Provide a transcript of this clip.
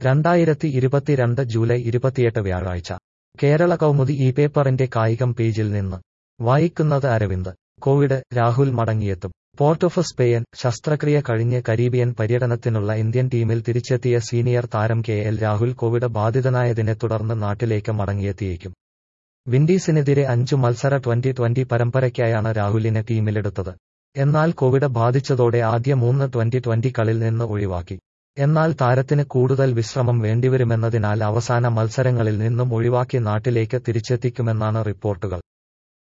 രണ്ടായിരത്തി ഇരുപത്തിരണ്ട് ജൂലൈ ഇരുപത്തിയെട്ട് വ്യാഴാഴ്ച കേരള കൗമുദി ഈ പേപ്പറിന്റെ കായികം പേജിൽ നിന്ന് വായിക്കുന്നത് അരവിന്ദ് കോവിഡ് രാഹുൽ മടങ്ങിയെത്തും പോർട്ട് ഓഫ് സ്പെയിൻ ശസ്ത്രക്രിയ കഴിഞ്ഞ് കരീബിയൻ പര്യടനത്തിനുള്ള ഇന്ത്യൻ ടീമിൽ തിരിച്ചെത്തിയ സീനിയർ താരം കെ എൽ രാഹുൽ കോവിഡ് ബാധിതനായതിനെ തുടർന്ന് നാട്ടിലേക്ക് മടങ്ങിയെത്തിയേക്കും വിൻഡീസിനെതിരെ അഞ്ചു മത്സര ട്വന്റി ട്വന്റി പരമ്പരയ്ക്കായാണ് രാഹുലിനെ ടീമിലെടുത്തത് എന്നാൽ കോവിഡ് ബാധിച്ചതോടെ ആദ്യ മൂന്ന് ട്വന്റി ട്വന്റി കളിൽ നിന്ന് ഒഴിവാക്കി എന്നാൽ താരത്തിന് കൂടുതൽ വിശ്രമം വേണ്ടിവരുമെന്നതിനാൽ അവസാന മത്സരങ്ങളിൽ നിന്നും ഒഴിവാക്കി നാട്ടിലേക്ക് തിരിച്ചെത്തിക്കുമെന്നാണ് റിപ്പോർട്ടുകൾ